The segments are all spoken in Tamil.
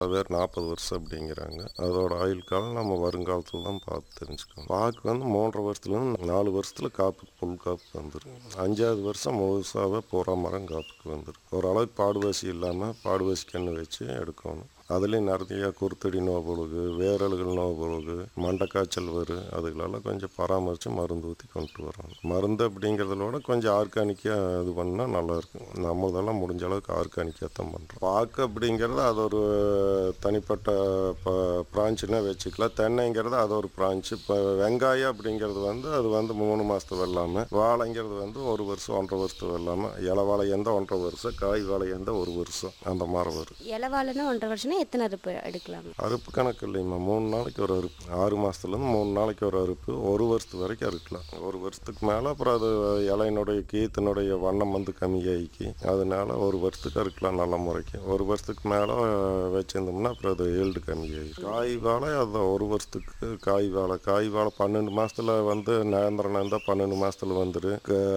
வேறு நாற்பது வருஷம் அப்படிங்கிறாங்க அதோட ஆயுள் காலம் நம்ம வருங்காலத்தில் தான் பார்த்து தெரிஞ்சுக்கணும் பாக்கு வந்து மூன்றரை வருஷத்துலேருந்து நாலு வருஷத்தில் காப்புக்கு புல் காப்புக்கு வந்துடும் அஞ்சாவது வருஷம் முழுசாவே பூரா மரம் காப்புக்கு வந்துடும் ஓரளவுக்கு பாடுவாசி இல்லாமல் பாடுவாசி கன்று வச்சு எடுக்கணும் அதுலேயும் நிறைய குருத்தடி நோய் பொழுகு வேரல்கள் நோய் பொழுகு மண்டைக்காய்ச்சல் வரும் அதுகளெல்லாம் கொஞ்சம் பராமரித்து மருந்து ஊற்றி கொண்டு வரணும் மருந்து அப்படிங்கிறதோட கொஞ்சம் ஆர்கானிக்காக இது பண்ணால் நல்லாயிருக்கும் நம்மளதெல்லாம் முடிஞ்ச அளவுக்கு ஆர்கானிக்காக தான் பண்ணுறோம் பாக்கு அப்படிங்கிறது அது ஒரு தனிப்பட்ட ப பிரான்ச்சுன்னா வச்சுக்கலாம் தென்னைங்கிறது அது ஒரு பிரான்ச்சு இப்போ வெங்காயம் அப்படிங்கிறது வந்து அது வந்து மூணு மாதத்து வெள்ளாமல் வாழைங்கிறது வந்து ஒரு வருஷம் ஒன்றரை வருஷத்து வெள்ளாமல் இலை வாழை எந்த ஒன்றரை வருஷம் காய் வாழை எந்த ஒரு வருஷம் அந்த மாதிரி வரும் இலவாழைன்னா ஒன்றரை வருஷம்னா எத்தனை அறுப்பு எடுக்கலாம் அறுப்பு கணக்கு இல்லைம்மா மூணு நாளைக்கு ஒரு அறுப்பு ஆறு மாதத்துலேருந்து மூணு நாளைக்கு ஒரு அறுப்பு ஒரு வருஷத்து வரைக்கும் அறுக்கலாம் ஒரு வருஷத்துக்கு மேலே அப்புறம் அது இலையினுடைய கீத்தினுடைய வண்ணம் வந்து கம்மியாகி அதனால ஒரு வருஷத்துக்கு அறுக்கலாம் நல்ல முறைக்கு ஒரு வருஷத்துக்கு மேலே வச்சிருந்தோம்னா அப்புறம் அது ஈல்டு கம்மியாகிடும் காய் வாழை அது ஒரு வருஷத்துக்கு காய் வாழை காய் வாழை பன்னெண்டு மாதத்தில் வந்து நேந்திரனா இருந்தால் பன்னெண்டு மாதத்தில் வந்துடும்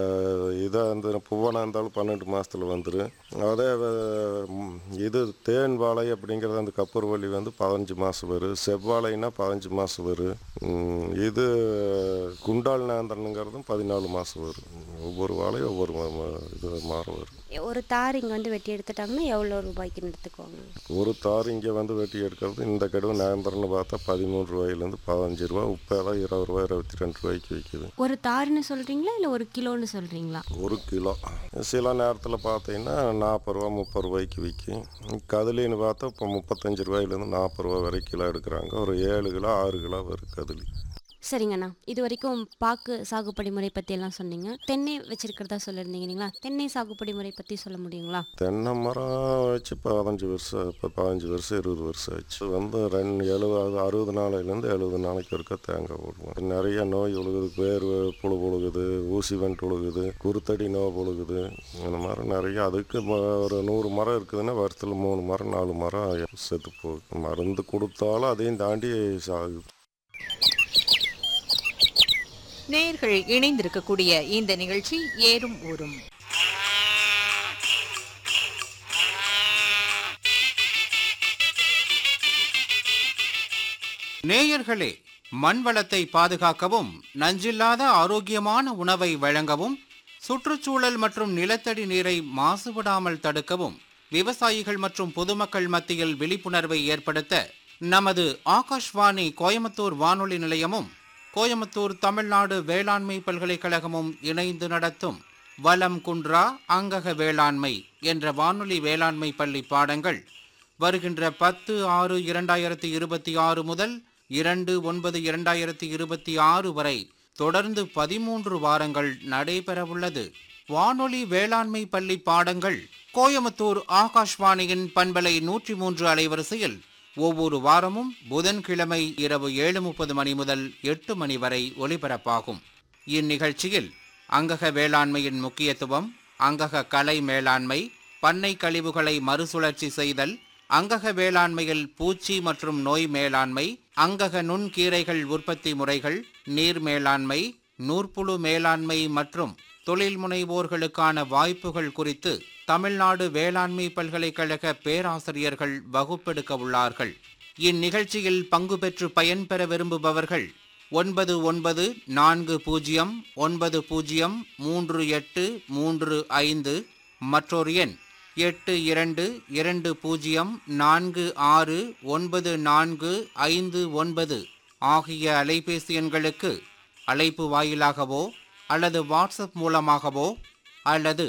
இதாக இந்த பூவனாக இருந்தாலும் பன்னெண்டு மாதத்தில் வந்துடும் அதே வ- ம், இது தேன் வாழை அப்படிங்கிறது அந்த கப்பூர்வள்ளி வந்து பதினஞ்சு மாதம் வரும் செவ்வாழைனா பதினஞ்சு மாதம் வரும் ம், இது குண்டால் நேந்திரனுங்கிறதும் பதினாலு மாதம் வரும் ஒவ்வொரு வாழையும் ஒவ்வொரு ம- ம- இது மாற வரும் ஒரு தார் இங்கே வந்து வெட்டி எடுத்துட்டாங்கன்னா எவ்வளோ ரூபாய்க்குன்னு எடுத்துக்குவாங்க ஒரு தார் இங்கே வந்து வெட்டி எடுக்கிறது இந்த கடுவு நேந்திரன்னு பார்த்தா பதிமூணு ரூபாயிலேருந்து பதினஞ்சு ரூபா உப்பேதான் இருபது ரூபா இருபத்தி ரெண்டு ரூபாய்க்கு விற்கிது ஒரு தாருன்னு சொல்றீங்களா இல்லை ஒரு கிலோன்னு சொல்றீங்களா ஒரு கிலோ சில நேரத்தில் பார்த்தீங்கன்னா நாற்பது ரூபா முப்பது ரூபாய்க்கு விற்கும் கதுலின்னு பார்த்தா இப்போ முப்பத்தஞ்சு ரூபாயிலேருந்து நாற்பது ரூபா வரை கிலோ எடுக்கிறாங்க ஒரு ஏழு கிலோ ஆறு கிலோ வரும் கதுலி சரிங்கண்ணா இது வரைக்கும் பாக்கு சாகுபடி முறை பற்றி எல்லாம் சொன்னீங்க தென்னை வச்சிருக்கிறதா சொல்லியிருந்தீங்க இல்லைங்களா தென்னை சாகுபடி முறை பற்றி சொல்ல முடியுங்களா தென்னை மரம் வச்சு பதினஞ்சு வருஷம் இப்போ பதினஞ்சு வருஷம் இருபது வருஷம் ஆச்சு வந்து ரெண்டு எழுபது அறுபது நாளையிலேருந்து எழுபது நாளைக்கு ஒருக்கா தேங்காய் போடுவோம் நிறைய நோய் உழுகுது பேர் புழு புழுகுது ஊசி வெண்ட் உழுகுது குருத்தடி நோய் புழுகுது இந்த மாதிரி நிறைய அதுக்கு ம- ஒரு நூறு மரம் இருக்குதுன்னா வருஷத்தில் மூணு மரம் நாலு மரம் செத்து போகுது மருந்து கொடுத்தாலும் அதையும் தாண்டி சாகுது நேயர்கள் இணைந்திருக்கக்கூடிய இந்த நிகழ்ச்சி ஏறும் ஊரும் நேயர்களே மண் வளத்தை பாதுகாக்கவும் நஞ்சில்லாத ஆரோக்கியமான உணவை வழங்கவும் சுற்றுச்சூழல் மற்றும் நிலத்தடி நீரை மாசுபடாமல் தடுக்கவும் விவசாயிகள் மற்றும் பொதுமக்கள் மத்தியில் விழிப்புணர்வை ஏற்படுத்த நமது ஆகாஷ்வாணி கோயம்புத்தூர் வானொலி நிலையமும் கோயம்புத்தூர் தமிழ்நாடு வேளாண்மை பல்கலைக்கழகமும் இணைந்து நடத்தும் வலம் குன்றா அங்கக வேளாண்மை என்ற வானொலி வேளாண்மை பள்ளி பாடங்கள் வருகின்ற பத்து ஆறு இரண்டாயிரத்தி இருபத்தி ஆறு முதல் இரண்டு ஒன்பது இரண்டாயிரத்தி இருபத்தி ஆறு வரை தொடர்ந்து பதிமூன்று வாரங்கள் நடைபெறவுள்ளது வானொலி வேளாண்மை பள்ளி பாடங்கள் கோயமுத்தூர் ஆகாஷ்வாணியின் பண்பலை நூற்றி மூன்று அலைவரிசையில் ஒவ்வொரு வாரமும் புதன்கிழமை இரவு ஏழு முப்பது மணி முதல் எட்டு மணி வரை ஒலிபரப்பாகும் இந்நிகழ்ச்சியில் அங்கக வேளாண்மையின் முக்கியத்துவம் அங்கக கலை மேலாண்மை பண்ணை கழிவுகளை மறுசுழற்சி செய்தல் அங்கக வேளாண்மையில் பூச்சி மற்றும் நோய் மேலாண்மை அங்கக நுண்கீரைகள் உற்பத்தி முறைகள் நீர் மேலாண்மை நூற்புழு மேலாண்மை மற்றும் தொழில் முனைவோர்களுக்கான வாய்ப்புகள் குறித்து தமிழ்நாடு வேளாண்மை பல்கலைக்கழக பேராசிரியர்கள் வகுப்பெடுக்க உள்ளார்கள் இந்நிகழ்ச்சியில் பங்கு பெற்று பயன்பெற விரும்புபவர்கள் ஒன்பது ஒன்பது நான்கு பூஜ்ஜியம் ஒன்பது பூஜ்ஜியம் மூன்று எட்டு மூன்று ஐந்து மற்றொரு எண் எட்டு இரண்டு இரண்டு பூஜ்ஜியம் நான்கு ஆறு ஒன்பது நான்கு ஐந்து ஒன்பது ஆகிய அலைபேசி எண்களுக்கு அழைப்பு வாயிலாகவோ அல்லது வாட்ஸ்அப் மூலமாகவோ அல்லது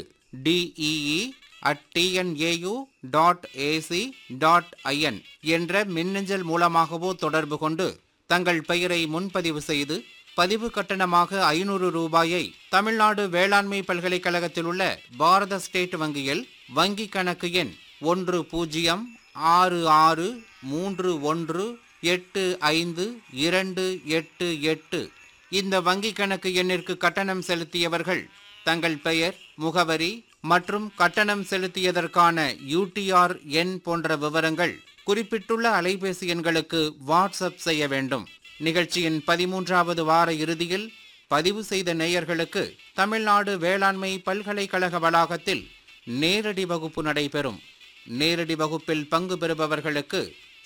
DEE at TNAU dot AC dot IN என்ற மின்னஞ்சல் மூலமாகவோ தொடர்பு கொண்டு தங்கள் பெயரை முன்பதிவு செய்து பதிவு கட்டணமாக ஐநூறு ரூபாயை தமிழ்நாடு வேளாண்மை பல்கலைக்கழகத்தில் உள்ள பாரத ஸ்டேட் வங்கியில் வங்கி கணக்கு எண் ஒன்று பூஜ்ஜியம் ஆறு ஆறு மூன்று ஒன்று எட்டு ஐந்து இரண்டு எட்டு எட்டு இந்த வங்கி கணக்கு எண்ணிற்கு கட்டணம் செலுத்தியவர்கள் தங்கள் பெயர் முகவரி மற்றும் கட்டணம் செலுத்தியதற்கான யூடிஆர் எண் போன்ற விவரங்கள் குறிப்பிட்டுள்ள அலைபேசி எண்களுக்கு வாட்ஸ்அப் செய்ய வேண்டும் நிகழ்ச்சியின் பதிமூன்றாவது வார இறுதியில் பதிவு செய்த நேயர்களுக்கு தமிழ்நாடு வேளாண்மை பல்கலைக்கழக வளாகத்தில் நேரடி வகுப்பு நடைபெறும் நேரடி வகுப்பில் பங்கு பெறுபவர்களுக்கு